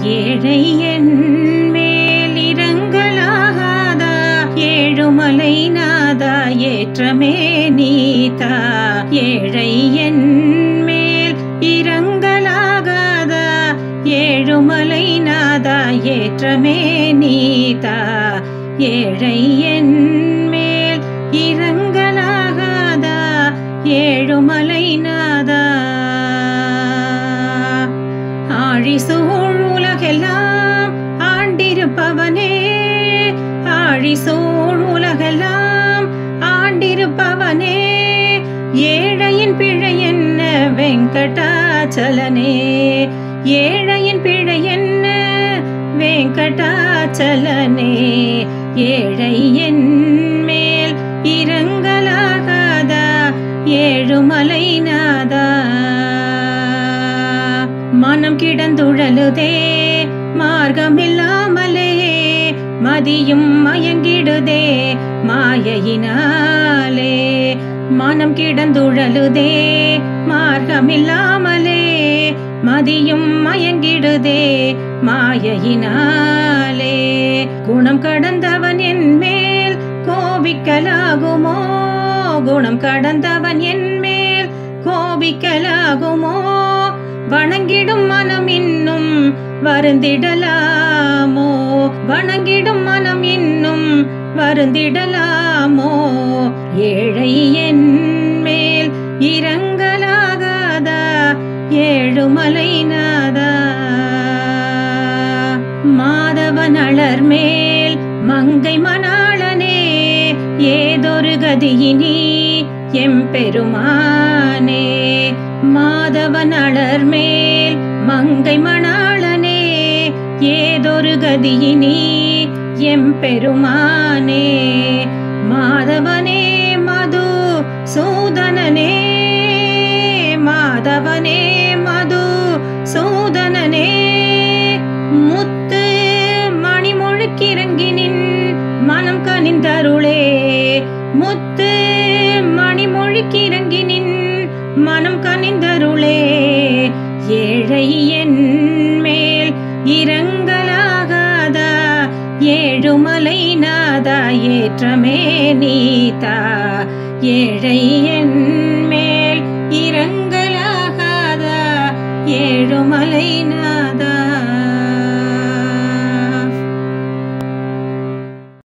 ஏழை என் மேல் இரங்கலாகாதா ஏழுமலை நாதா ஏற்றமே நீதா ஏழை என் மேல் இரங்கலாகாதா ஏழுமலை நாதா ஏற்றமே நீதா ஏழை என் மேல் இரங்கலாகாதா ஏழுமலை நாதா ஆழி சூழ் உலகெல்லாம் ஆண்டிருப்பவனே ஆழி சூழ் உலகெல்லாம் ஆண்டிருப்பவனே ஏழையின் பிழை என்ன வெங்கடாச்சலனே ஏழையின் பிழை என்ன வெங்கடாச்சலனே ஏழை என் மேல் இரங்கலாகாதா ஏழுமலை நாதா மனம் கிடந்துழலுதே மார்க்கமில்லாமலே மதியும் மயங்கிடுதே மாயையினாலே மனம் கிடந்துழலுதே மார்க்கமில்லாமலே மதியும் மயங்கிடுதே மாயையினாலே குணம் கடந்தவன் என் மேல் கோபிக்கலாகுமோ குணம் கடந்தவன் என் மேல் கோபிக்கலாகுமோ வணங்கிடும் மனம் இன்னும் வருந்திடலாமோ வணங்கிடும் மனம் இன்னும் வருந்திடலாமோ ஏழை என் மேல் இரங்கலாகாதா ஏழுமலை நாதா மாதவன் அலர் மேல் மங்கை மணாளனே ஏதொரு கதியினி எம்பெருமானே மாதவன் அலர் மேல் மங்கை மணாளனே ஏதொரு கதியினி எம்பெருமானே மாதவனே மது சூதனனே மாதவனே மது சூதனனே முத்து மணிமொழுக்கிறங்கினின் மனம் கனிந்தருளே முத்து மணிமொழுக்கிறங்கினின் மனம் கனிந்தருளே ஏழை என் மேல் இரங்கலாகாதா ஏழுமலை நாதா ஏற்றமே நீதா ஏழை என் மேல் இரங்கலாகாதா ஏழுமலை நாதா